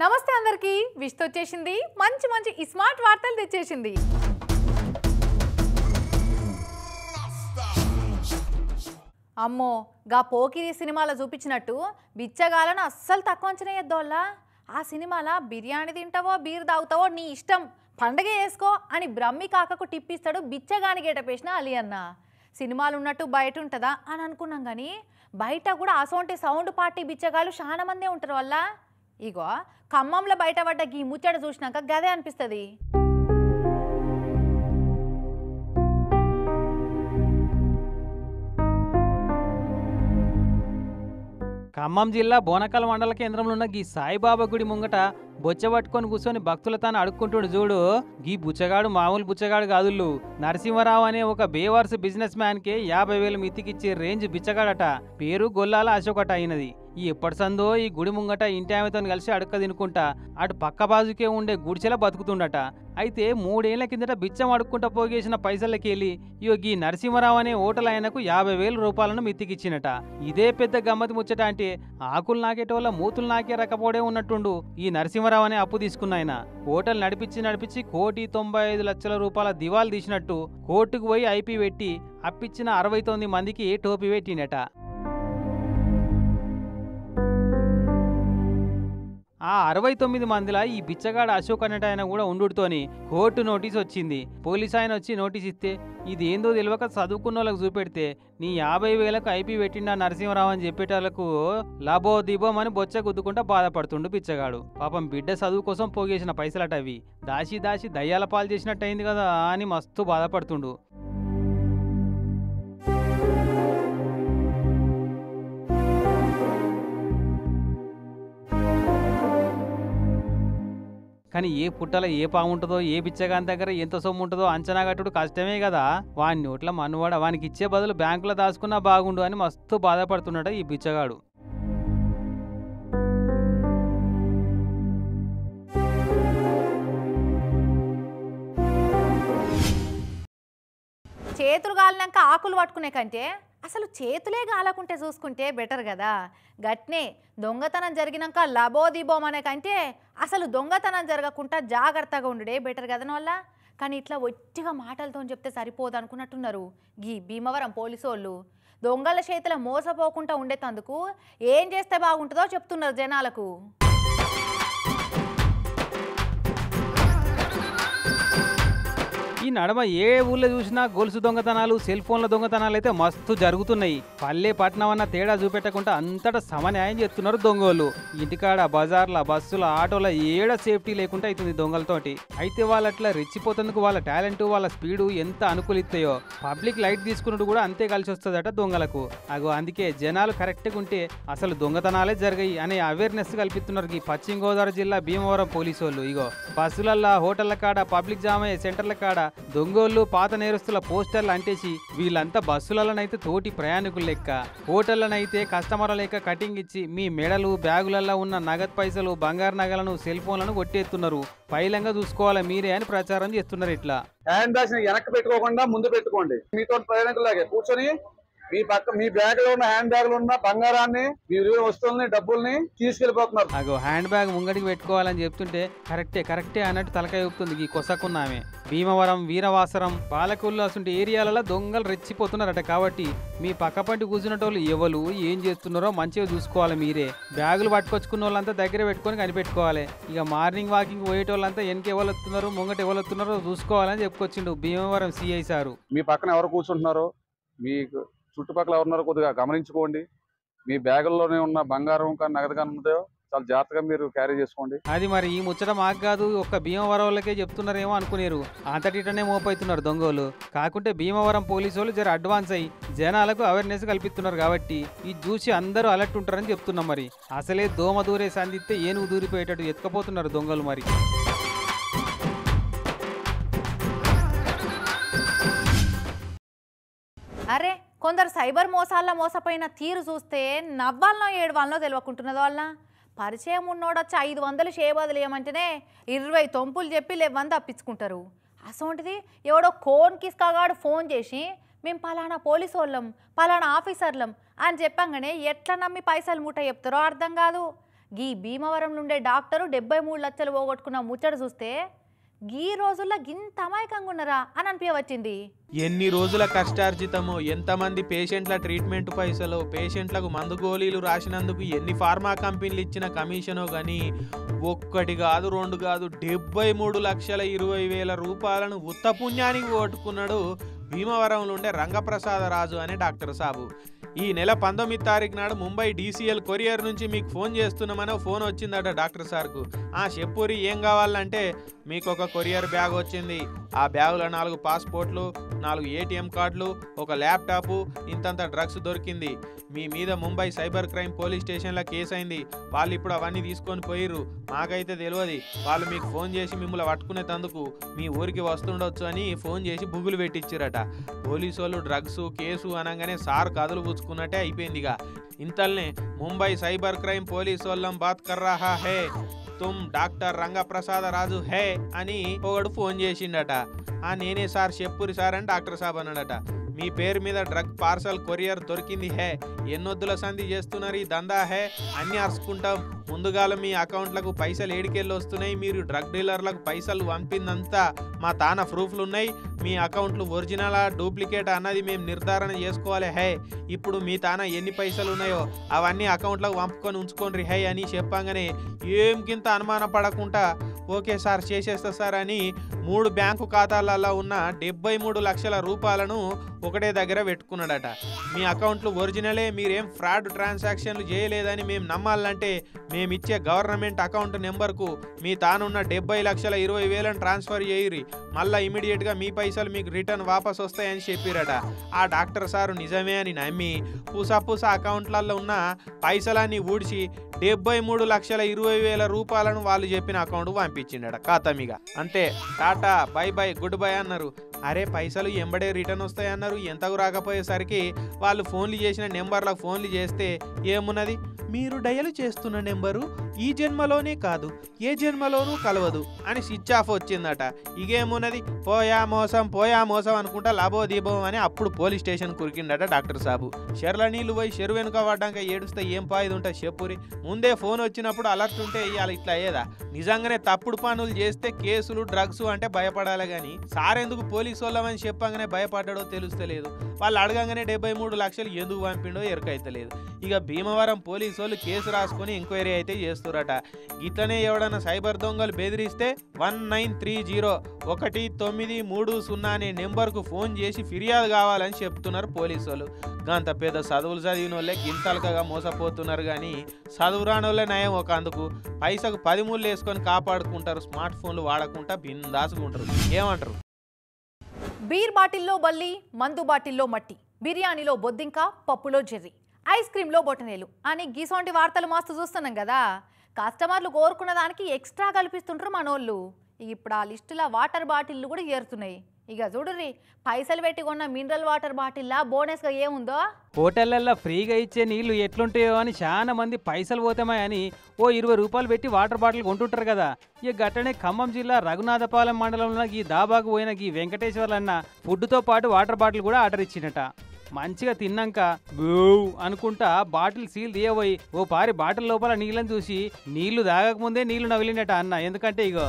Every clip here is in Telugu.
నమస్తే అందరికి విష్తో వచ్చేసింది మంచి మంచి స్మార్ట్ వార్తలు తెచ్చేసింది అమ్మో గా పోకిరి సినిమాలో చూపించినట్టు బిచ్చగాలను అస్సలు తక్కువ అంచనా వేయద్దోళ్ళ ఆ సినిమాలో బిర్యానీ తింటావో బీర్ తాగుతావో నీ ఇష్టం పండగ వేసుకో అని బ్రహ్మి కాకకు టిప్పిస్తాడు బిచ్చగాని గేటపేసిన అలీ అన్న సినిమాలు ఉన్నట్టు బయట ఉంటుందా అని అనుకున్నాం కానీ బయట కూడా అసోంటి సౌండ్ పార్టీ బిచ్చగాళ్ళు చాలా మందే ఉంటారు వల్ల ఇగో ఖమ్మంలో బయటపడ్డ గీ ముచ్చట చూసినాక గదే అనిపిస్తుంది ఖమ్మం జిల్లా బోనకల్ మండల కేంద్రంలో ఉన్న గీ సాయిబాబా గుడి ముంగట బొచ్చ పట్టుకొని కూర్చొని భక్తుల తాను అడుక్కుంటుడు చూడు గీ బుచ్చగాడు మామూలు బుచ్చగాడు కాదుళ్ళు నరసింహరావు అనే ఒక బేవర్స్ బిజినెస్ మ్యాన్ కి యాభై వేలు మితికిచ్చే రేంజ్ బిచ్చగాడట పేరు గొల్లాల అశోకట అయినది ఈ ఎప్పటి సందో ఈ గుడి ముంగట ఇంటి ఆమెతో కలిసి అడుక్క తినుకుంటా అటు పక్క బాజుకే ఉండే గుడిచెల బతుకుతుండట అయితే మూడేళ్ల కిందట బిచ్చం అడుక్కుంటా పోగేసిన పైసలకెళ్ళి ఇగో గీ నరసింహరావు అనే ఓటల ఆయనకు యాభై వేల రూపాయలను మిత్తికిచ్చినట ఇదే పెద్ద గమ్మతి ముచ్చట అంటే ఆకులు నాకేటోళ్ళ మూతులు నాకే రకపోడే ఉన్నట్టుండు ఈ నరసింహరావు అనే అప్పు తీసుకున్నాయన హోటల్ నడిపించి నడిపించి కోటి తొంభై ఐదు లక్షల రూపాయల దివాలు తీసినట్టు కోర్టుకు పోయి ఐపీ పెట్టి అప్పిచ్చిన అరవై తొమ్మిది మందికి టోపీ పెట్టినట ఆ అరవై తొమ్మిది మందిలా ఈ బిచ్చగాడ అశోక్ అనేట ఆయన కూడా ఉండుతోని కోర్టు నోటీస్ వచ్చింది పోలీస్ ఆయన వచ్చి నోటీస్ ఇస్తే ఇది ఏందో తెలియక చదువుకున్న వాళ్ళకి చూపెడితే నీ యాభై వేలకు ఐపీ పెట్టిండా నరసింహరావు అని చెప్పేటాలకు లాభో దిబోం అని బొచ్చ గుద్దుకుంటా బాధపడుతుండు బిచ్చగాడు పాపం బిడ్డ చదువు కోసం పోగేసిన పైసలట అవి దాచి దాచి దయ్యాల పాలు చేసినట్టు అయింది కదా అని మస్తు బాధపడుతుండు కానీ ఏ పుట్టలో ఏ పాము ఉంటుందో ఏ బిచ్చగాని దగ్గర ఎంత సొమ్ము ఉంటుందో అంచనా కట్టుడు కష్టమే కదా వాని నోట్ల మన్నువాడ వానికి ఇచ్చే బదులు బ్యాంకులో దాచుకున్నా బాగుండు అని మస్తు బాధపడుతున్నాడు ఈ బిచ్చగాడు చేతులు గాలినాక ఆకులు పట్టుకునే కంటే అసలు చేతులే గాలకుంటే చూసుకుంటే బెటర్ కదా గట్నే దొంగతనం జరిగినాక లబో దిబోం అనే కంటే అసలు దొంగతనం జరగకుండా జాగ్రత్తగా ఉండుడే బెటర్ కదన వల్ల కానీ ఇట్లా ఒట్టిగా మాటలతో చెప్తే సరిపోదు అనుకున్నట్టున్నారు గీ భీమవరం పోలీసోళ్ళు దొంగల చేతుల మోసపోకుండా ఉండేటందుకు ఏం చేస్తే బాగుంటుందో చెప్తున్నారు జనాలకు ఈ నడమ ఏ ఊళ్ళో చూసినా గొలుసు దొంగతనాలు సెల్ ఫోన్ల దొంగతనాలు అయితే మస్తు జరుగుతున్నాయి పల్లె పట్నం అన్న తేడా చూపెట్టకుండా అంతటా సమన్యాయం చేస్తున్నారు దొంగోళ్ళు ఇంటికాడ బజార్ల బస్సుల ఆటోల ఏడ సేఫ్టీ లేకుండా అవుతుంది దొంగలతోటి అయితే వాళ్ళు అట్లా రెచ్చిపోతందుకు వాళ్ళ టాలెంట్ వాళ్ళ స్పీడు ఎంత అనుకూలిస్తాయో పబ్లిక్ లైట్ తీసుకున్నట్టు కూడా అంతే కలిసి వస్తుందట దొంగలకు అగో అందుకే జనాలు కరెక్ట్గా ఉంటే అసలు దొంగతనాలే జరిగాయి అనే అవేర్నెస్ కల్పిస్తున్నారు ఈ పశ్చిమ గోదావరి జిల్లా భీమవరం పోలీసు వాళ్ళు ఇగో బస్సులల్లా హోటళ్ల కాడ పబ్లిక్ జామ్ అయ్యే సెంటర్ల కాడ దొంగోళ్ళు పాత నేరస్తుల పోస్టర్లు అంటేసి వీళ్ళంతా బస్సులలోనైతే తోటి ప్రయాణికులు లెక్క హోటళ్లనైతే కస్టమర్ల లెక్క కటింగ్ ఇచ్చి మీ మెడలు బ్యాగులల్లో ఉన్న నగదు పైసలు బంగారు నగలను సెల్ ఫోన్లను కొట్టేస్తున్నారు పైలంగా చూసుకోవాలి మీరే అని ప్రచారం చేస్తున్నారు ఇట్లా హ్యాండ్ బ్యాగ్స్ ని వెనక్కి పెట్టుకోకుండా ముందు పెట్టుకోండి మీతో ప్రయాణికులాగే కూర్చొని మీ పక్క మీ బ్యాగ్ లో ఉన్న హ్యాండ్ బ్యాగ్ లో ఉన్న బంగారాన్ని మీ విలువైన వస్తువుల్ని డబ్బుల్ని తీసుకెళ్లిపోతున్నారు అగో హ్యాండ్ బ్యాగ్ ముంగడికి పెట్టుకోవాలని చెప్తుంటే కరెక్టే కరెక్టే అన్నట్టు తలకాయ ఊపుతుంది ఈ కొసకున్నామే భీమవరం వీరవాసరం పాలకొల్లు అసంటి ఏరియాలలో దొంగలు రెచ్చిపోతున్నారట కాబట్టి మీ పక్కపంటి కూర్చున్నటోళ్ళు ఎవరు ఏం చేస్తున్నారో మంచిగా చూసుకోవాలి మీరే బ్యాగులు పట్టుకొచ్చుకున్న వాళ్ళంతా దగ్గర పెట్టుకొని కనిపెట్టుకోవాలి ఇక మార్నింగ్ వాకింగ్ పోయేటోళ్ళంతా వెనక ఎవరు వస్తున్నారో ముంగట ఎవరు వస్తున్నారో చూసుకోవాలని చెప్పుకొచ్చిండు భీమవరం సిఐ సారు మీ పక్కన ఎవరు కూర్చుంటున్నారో మీకు చుట్టుపక్కల ఎవరున్నారో కొద్దిగా గమనించుకోండి మీ బ్యాగుల్లోనే ఉన్న బంగారం కానీ నగదు కానీ ఉందో చాలా జాగ్రత్తగా మీరు క్యారీ చేసుకోండి అది మరి ఈ ముచ్చట మాకు కాదు ఒక్క భీమవరం వాళ్ళకే చెప్తున్నారేమో అనుకునేరు అంతటిటనే మోపవుతున్నారు దొంగోలు కాకుంటే భీమవరం పోలీసు వాళ్ళు జర అడ్వాన్స్ అయ్యి జనాలకు అవేర్నెస్ కల్పిస్తున్నారు కాబట్టి ఇది చూసి అందరూ అలర్ట్ ఉంటారని చెప్తున్నాం మరి అసలే దోమ దూరే సందిస్తే ఏనుగు దూరిపోయేటట్టు ఎత్తుకపోతున్నారు దొంగలు మరి అరే కొందరు సైబర్ మోసాల్లో మోసపోయిన తీరు చూస్తే నవ్వాలనో ఏడవాలనో తెలియకుంటున్నదో వల్ల పరిచయం ఉన్నోడొచ్చి ఐదు వందలు చేయబదులు ఏమంటేనే ఇరవై తొంపులు చెప్పి లేవని తప్పించుకుంటారు అసోంటిది ఎవడో కోన్ కిస్కాగాడు ఫోన్ చేసి మేము పలానా పోలీసు వాళ్ళం పలానా ఆఫీసర్లం అని చెప్పంగానే ఎట్లా నమ్మి పైసలు మూట చెప్తారో అర్థం కాదు గీ భీమవరం నుండే డాక్టరు డెబ్బై మూడు లక్షలు పోగొట్టుకున్న ముచ్చట చూస్తే గీ రోజుల్లో గింత అమాయకంగా ఉన్నారా అని అనిపించవచ్చింది ఎన్ని రోజుల కష్టార్జితమో ఎంతమంది పేషెంట్ల ట్రీట్మెంట్ పైసలు పేషెంట్లకు మందు గోళీలు రాసినందుకు ఎన్ని ఫార్మా కంపెనీలు ఇచ్చిన కమిషనో కానీ ఒక్కటి కాదు రెండు కాదు డెబ్బై మూడు లక్షల ఇరవై వేల రూపాయలను ఉత్త పుణ్యానికి ఓటుకున్నాడు భీమవరంలో ఉండే రంగప్రసాదరాజు అనే డాక్టర్ సాబు ఈ నెల పంతొమ్మిది తారీఖు నాడు ముంబై డీసీఎల్ కొరియర్ నుంచి మీకు ఫోన్ చేస్తున్నామని ఫోన్ వచ్చిందట డాక్టర్ సార్కు ఆ చెప్పురి ఏం కావాలంటే మీకు ఒక కొరియర్ బ్యాగ్ వచ్చింది ఆ బ్యాగులో నాలుగు పాస్పోర్ట్లు నాలుగు ఏటీఎం కార్డులు ఒక ల్యాప్టాప్ ఇంతంత డ్రగ్స్ దొరికింది మీ మీద ముంబై సైబర్ క్రైమ్ పోలీస్ స్టేషన్లో కేసు అయింది వాళ్ళు ఇప్పుడు అవన్నీ తీసుకొని పోయిర్రు మాకైతే తెలియదు వాళ్ళు మీకు ఫోన్ చేసి మిమ్మల్ని పట్టుకునే తందుకు మీ ఊరికి వస్తుండొచ్చు అని ఫోన్ చేసి బుగులు పెట్టించారట పోలీసు వాళ్ళు డ్రగ్స్ కేసు అనగానే సార్ కథలు పుచ్చుకున్నట్టే అయిపోయిందిగా ఇంతల్నే ముంబై సైబర్ క్రైమ్ పోలీస్ వాళ్ళం బాత్ కర్ రహా హే తుమ్ డాక్టర్ రంగప్రసాద రాజు హే అని ఒకడు ఫోన్ చేసిండట ఆ నేనే సార్ చెప్పురి సార్ అని డాక్టర్ సాబ్ అన్నాడట మీ పేరు మీద డ్రగ్ పార్సల్ కొరియర్ దొరికింది హే ఎన్నొద్దుల సంధి చేస్తున్నారు ఈ దందా హే అన్ని అరుచుకుంటాం ముందుగాల మీ అకౌంట్లకు పైసలు ఏడికెళ్ళి వస్తున్నాయి మీరు డ్రగ్ డీలర్లకు పైసలు పంపిందంతా మా తాన ప్రూఫ్లు ఉన్నాయి మీ అకౌంట్లు ఒరిజినలా డూప్లికేట్ అన్నది మేము నిర్ధారణ చేసుకోవాలి హే ఇప్పుడు మీ తాన ఎన్ని పైసలు ఉన్నాయో అవన్నీ అకౌంట్లకు పంపుకొని ఉంచుకోండి హై అని చెప్పంగానే ఏం కింత అనుమాన పడకుండా ఓకే సార్ చేసేస్తా సార్ అని మూడు బ్యాంకు ఖాతాలలో ఉన్న డెబ్బై మూడు లక్షల రూపాయలను ఒకటే దగ్గర పెట్టుకున్నాడట మీ అకౌంట్లు ఒరిజినలే మీరేం ఫ్రాడ్ ట్రాన్సాక్షన్లు చేయలేదని మేము నమ్మాలంటే మేము ఇచ్చే గవర్నమెంట్ అకౌంట్ నెంబర్కు మీ తానున్న డెబ్బై లక్షల ఇరవై వేలను ట్రాన్స్ఫర్ చేయరి మళ్ళీ ఇమీడియట్గా మీ పైసలు మీకు రిటర్న్ వాపస్ వస్తాయని చెప్పిరట ఆ డాక్టర్ సారు నిజమే అని నమ్మి పూసా పూసా అకౌంట్లలో ఉన్న పైసలన్నీ ఊడ్చి డెబ్బై మూడు లక్షల ఇరవై వేల రూపాయలను వాళ్ళు చెప్పిన అకౌంట్ పంపించిండట ఖాతామిగా అంతే tata bye bye goodbye అన్నారు అరే పైసలు ఎంబడే రిటర్న్ వస్తాయన్నారు ఎంతకు రాకపోయేసరికి వాళ్ళు ఫోన్లు చేసిన నెంబర్లకు ఫోన్లు చేస్తే ఏమున్నది మీరు డయల్ చేస్తున్న నెంబరు ఈ జన్మలోనే కాదు ఏ జన్మలోనూ కలవదు అని స్విచ్ ఆఫ్ వచ్చిందట ఇగేమున్నది పోయా మోసం పోయా మోసం అనుకుంటా లాభో దీపం అని అప్పుడు పోలీస్ స్టేషన్ కురికిండట డాక్టర్ సాబు షెర్ల నీళ్ళు పోయి షెరు వెనుక పడ్డాక ఏడుస్తే ఏం పాయిది ఉంటుంది చెప్పురి ముందే ఫోన్ వచ్చినప్పుడు అలర్ట్ ఉంటే ఇవాళ ఇట్లా అయ్యేదా నిజంగానే తప్పుడు పనులు చేస్తే కేసులు డ్రగ్స్ అంటే భయపడాలి కానీ సార్ ఎందుకు పోలీసు వాళ్ళమని చెప్పంగానే భయపడ్డాడో తెలుస్తలేదు వాళ్ళు అడగంగానే డెబ్బై మూడు లక్షలు ఎందుకు పంపిండో ఎరకైతలేదు ఇక భీమవరం పోలీసు వాళ్ళు కేసు రాసుకొని ఎంక్వైరీ అయితే చేస్తురట ఇట్లనే ఎవడన్నా సైబర్ దొంగలు బెదిరిస్తే వన్ నైన్ త్రీ జీరో ఒకటి తొమ్మిది మూడు సున్నా అనే నెంబర్కు ఫోన్ చేసి ఫిర్యాదు కావాలని చెప్తున్నారు పోలీసు వాళ్ళు గంత పెద్ద చదువులు చదివిన వాళ్ళే గింతలకగా మోసపోతున్నారు కానీ చదువు రాని వాళ్ళే నయం ఒక అందుకు పైసకు పది మూళ్ళు వేసుకొని కాపాడుకుంటారు స్మార్ట్ ఫోన్లు వాడకుండా బిందాసుకుంటారు ఏమంటారు బీర్ బాటిల్లో బల్లి మందు బాటిల్లో మట్టి బిర్యానీలో బొద్దింక పప్పులో జెర్రీ ఐస్ క్రీమ్లో బొటనేలు అని గీసోంటి వార్తలు మస్తు చూస్తున్నాం కదా కస్టమర్లు కోరుకున్న దానికి ఎక్స్ట్రా కల్పిస్తుంటారు మనోళ్ళు ఇప్పుడు ఆ లిస్టులో వాటర్ బాటిల్లు కూడా చేరుతున్నాయి ఇక చూడుర్రి పైసలు పెట్టి కొన్న మినరల్ వాటర్ బాటిల్లా బోనస్గా ఏముందో హోటళ్ళల్లో ఫ్రీగా ఇచ్చే నీళ్లు ఎట్లుంటాయో అని చాలా మంది పైసలు పోతామని ఓ ఇరవై రూపాయలు పెట్టి వాటర్ బాటిల్ కొంటుంటారు కదా ఇక గట్టనే ఖమ్మం జిల్లా రఘునాథపాలెం మండలంలో ఈ దాబాకు పోయిన ఈ వెంకటేశ్వర్లన్న ఫుడ్తో పాటు వాటర్ బాటిల్ కూడా ఆర్డర్ ఇచ్చినట మంచిగా తిన్నాక బూ అనుకుంటా బాటిల్ సీల్ తీయబోయి ఓ పారి బాటిల్ లోపల నీళ్ళని చూసి నీళ్లు తాగకముందే నీళ్లు నవిలినట అన్న ఎందుకంటే ఇగో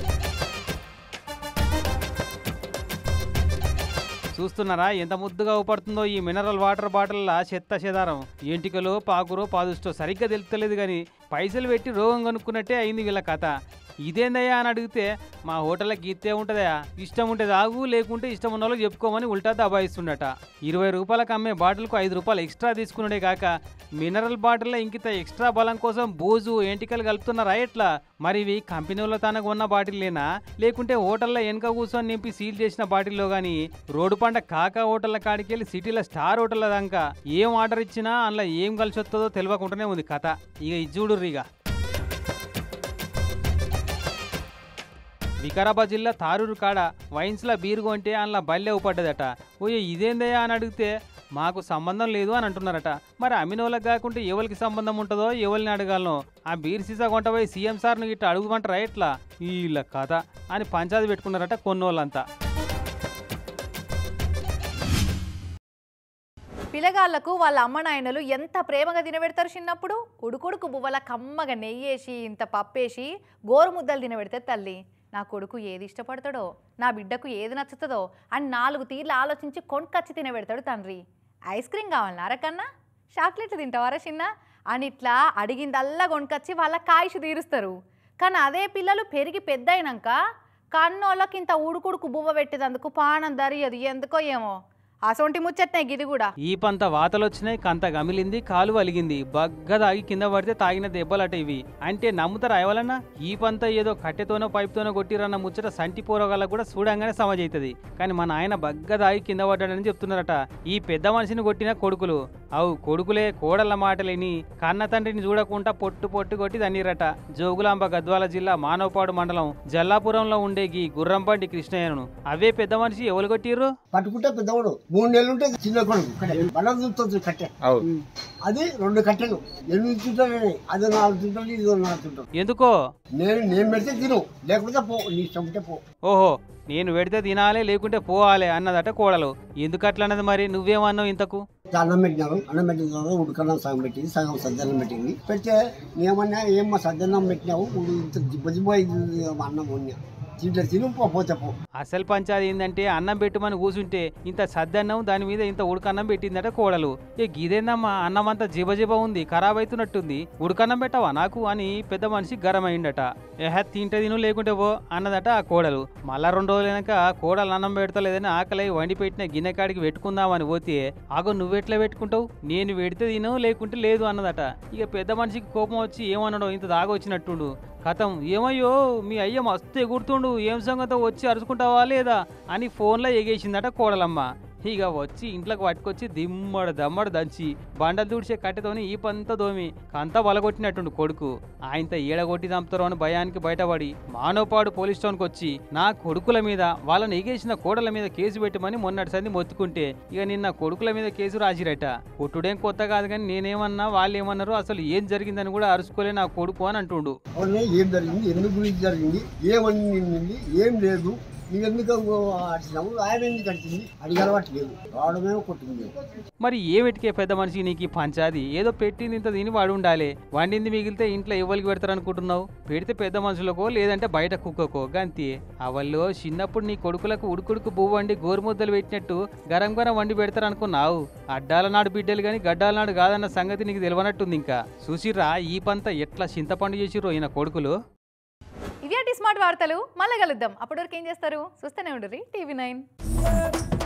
చూస్తున్నారా ఎంత ముద్దుగా ఊపడుతుందో ఈ మినరల్ వాటర్ బాటిల్ల చెత్త చెదారం ఎంటికలో పాకురో పాదుస్టో సరిగ్గా తెలుస్తలేదు కానీ పైసలు పెట్టి రోగం కనుక్కున్నట్టే అయింది వీళ్ళ కథ ఇదేందయ్యా అని అడిగితే మా హోటల్లో గీతే ఉంటుందయా ఇష్టం ఉంటే తాగు లేకుంటే ఇష్టం ఉన్న వాళ్ళకి చెప్పుకోమని ఉల్టా దబాయిస్తుండట ఇరవై రూపాయలకు అమ్మే బాటిల్కు ఐదు రూపాయలు ఎక్స్ట్రా తీసుకున్నాడే కాక మినరల్ బాటిల్లో ఇంకిత ఎక్స్ట్రా బలం కోసం బూజు ఎంటికలు కలుపుతున్నారా ఎట్లా మరి ఇవి కంపెనీ వాళ్ళ తనకు ఉన్న బాటిల్లేనా లేకుంటే హోటల్లో వెనక కూర్చొని నింపి సీల్ చేసిన బాటిల్లో కానీ రోడ్డు పంట కాకా హోటళ్ళ కాడికి వెళ్ళి సిటీలో స్టార్ హోటళ్ళ దాకా ఏం ఆర్డర్ ఇచ్చినా అందులో ఏం కలిసి వస్తుందో తెలియకుండానే ఉంది కథ ఇక ఇది చూడుర్రి ఇక వికారాబాద్ జిల్లా తారూరు కాడ వైన్స్లో బీరు కొంటే అందులో బల్లె ఊపడ్డదట ఓయ్ ఇదేందయ్యా అని అడిగితే మాకు సంబంధం లేదు అని అంటున్నారట మరి అమ్మినోళ్ళకి కాకుంటే ఎవరికి సంబంధం ఉంటుందో ఎవరిని అడగాలనో ఆ బీర్ సీసా కొంటపోయి సీఎం సార్ని ఇట్లా అడుగుమంటారా ఎట్లా వీళ్ళ కథ అని పంచాయతీ పెట్టుకున్నారట కొన్నోళ్ళంతా పిల్లగాళ్ళకు వాళ్ళ అమ్మ నాయనలు ఎంత ప్రేమగా తినబెడతారు చిన్నప్పుడు ఉడుకుడుకు బువ్వల కమ్మగా నెయ్యేసి ఇంత పప్పేసి గోరు ముద్దలు తినబెడితే తల్లి నా కొడుకు ఏది ఇష్టపడతాడో నా బిడ్డకు ఏది నచ్చుతుందో అని నాలుగు తీర్లు ఆలోచించి కొనుకొచ్చి తినబెడతాడు తండ్రి ఐస్ క్రీమ్ కావాలన్నా అరకన్నా చాక్లెట్లు తింటావారా చిన్న అని ఇట్లా అడిగిందల్లా కొనుకొచ్చి వాళ్ళ కాయిషు తీరుస్తారు కానీ అదే పిల్లలు పెరిగి పెద్ద అయినాక కన్నోళ్ళకి ఇంత ఉడుకుడుకు బువ్వ పెట్టేదందుకు పానం దరియదు ఎందుకో ఏమో అసొంటి ముచ్చట్నే గిది కూడా ఈ పంత వాతలు వచ్చినాయి కంత గమిలింది కాలు వలిగింది బగ్గ తాగి కింద పడితే తాగిన దెబ్బలట ఇవి అంటే నమ్ముతారా ఎవలన్నా ఈ పంత ఏదో కట్టెతోనో పైపుతోనో కొట్టిరన్న ముచ్చట సంటి పోరగాళ్ళకు కూడా చూడంగానే సమజైతుంది కానీ మా నాయన బగ్గ తాగి కింద పడ్డాడని చెప్తున్నారట ఈ పెద్ద మనిషిని కొట్టిన కొడుకులు అవు కొడుకులే కోడళ్ళ మాటలేని కన్న తండ్రిని చూడకుండా పొట్టు పొట్టు కొట్టి తన్నీరట జోగులాంబ గద్వాల జిల్లా మానవపాడు మండలం జల్లాపురంలో ఉండే గీ గుర్రంబండి కృష్ణయ్యను అవే పెద్ద మనిషి ఎవరు కొట్టిర్రు పట్టుకుంటే పెద్దవాడు మూడు నెలలు ఉంటే చిన్న కొడుకు కట్టె బలం చూస్తుంది కట్టె అది రెండు కట్టెలు ఎనిమిది చుట్టాలు అది నాలుగు చుట్టాలు ఇది నాలుగు చుట్టాలు ఎందుకో నేను నేను పెడితే తిను లేకపోతే పో నీ ఇష్టం ఉంటే పో ఓహో నేను పెడితే తినాలే లేకుంటే పోవాలే అన్నదట కోడలు ఎందుకు అట్లా అన్నది మరి నువ్వేమన్నావు ఇంతకు అన్నం పెట్టినారు అన్నం పెట్టిన తర్వాత ఉడకన్నం సగం పెట్టింది సగం సద్దన్నం పెట్టింది పెడితే ఏమన్నా ఏమన్నా సద్దన్నం పెట్టినావు ఉడు ఇంత జిబ్బ జిబ్బ అయింది అన్నం ఉన్నా తింటే తిను పో పోతే పో అసలు పంచాది ఏంటంటే అన్నం పెట్టుమని కూర్చుంటే ఇంత సద్దన్నం దాని మీద ఇంత ఉడకన్నం పెట్టిందట కోడలు ఏ గిదేందమ్మా అన్నం అంతా జిబజిబ ఉంది ఖరాబ్ అవుతున్నట్టుంది ఉడకన్నం పెట్టవా నాకు అని పెద్ద మనిషి గరం అయిందట ఏహ తింటే తిను లేకుంటే పో అన్నదట ఆ కోడలు మళ్ళా రెండు రోజులు వెనక కోడలు అన్నం పెడతలేదని ఆకలి వండి పెట్టిన గిన్నె కాడికి పెట్టుకుందామని పోతే ఆగో నువ్వెట్లా పెట్టుకుంటావు నేను పెడితే తిను లేకుంటే లేదు అన్నదట ఇక పెద్ద మనిషికి కోపం వచ్చి ఏమన్నాడో ఇంత దాగొచ్చినట్టుండు కథం ఏమయ్యో మీ అయ్య మస్తు ఎగురుతుండు ఏం సంగతో వచ్చి అరుచుకుంటావా లేదా అని ఫోన్లో ఎగేసిందట కోడలమ్మ ఇక వచ్చి ఇంట్లోకి పట్టుకొచ్చి దిమ్మడు దమ్మడు దంచి బండలు తుడిచే కట్టెతోని ఈ పంత దోమి కంత బలగొట్టినట్టుండు కొడుకు ఆయనతో ఈడగొట్టి చంపుతారో అని భయానికి బయటపడి మానవపాడు పోలీస్ స్టేషన్కి వచ్చి నా కొడుకుల మీద వాళ్ళని ఎగేసిన కోడల మీద కేసు పెట్టమని మొన్నటి సంది మొత్తుకుంటే ఇక నిన్న కొడుకుల మీద కేసు రాసిరట కొట్టుడేం కొత్త కాదు కానీ నేనేమన్నా వాళ్ళు ఏమన్నారు అసలు ఏం జరిగిందని కూడా అరుచుకోలే నా కొడుకు అని అంటుండు అవునే ఏం జరిగింది ఎందుకు గురించి జరిగింది ఏమని నిండింది ఏం లేదు నువ్వు ఎందుకు అడిచినావు ఆయన ఎందుకు అడిచింది అడిగి అలవాటు లేదు రావడమే కొట్టింది మరి ఏమిటికే పెద్ద మనిషి నీకు ఈ పంచాది ఏదో పెట్టింది ఇంత తిని వాడు ఉండాలి వండింది మిగిలితే ఇంట్లో ఎవరికి పెడతారు అనుకుంటున్నావు పెడితే పెద్ద మనుషులకో లేదంటే బయట కుక్కకో గంతి అవల్లో చిన్నప్పుడు నీ కొడుకులకు ఉడుకుడుకు బువ్వ వండి గోరుముద్దలు పెట్టినట్టు గరం గరం వండి పెడతారు అనుకున్నావు అడ్డాల నాడు బిడ్డలు గాని గడ్డాల నాడు కాదన్న సంగతి నీకు తెలియనట్టుంది ఇంకా చూసిర్రా ఈ పంత ఎట్లా చింతపండు చేసిర్రో ఈయన కొడుకులు ఇవి స్మార్ట్ వార్తలు మళ్ళీ కలుద్దాం అప్పటి వరకు ఏం చేస్తారు చూస్తూనే ఉండరు టీవీ నైన్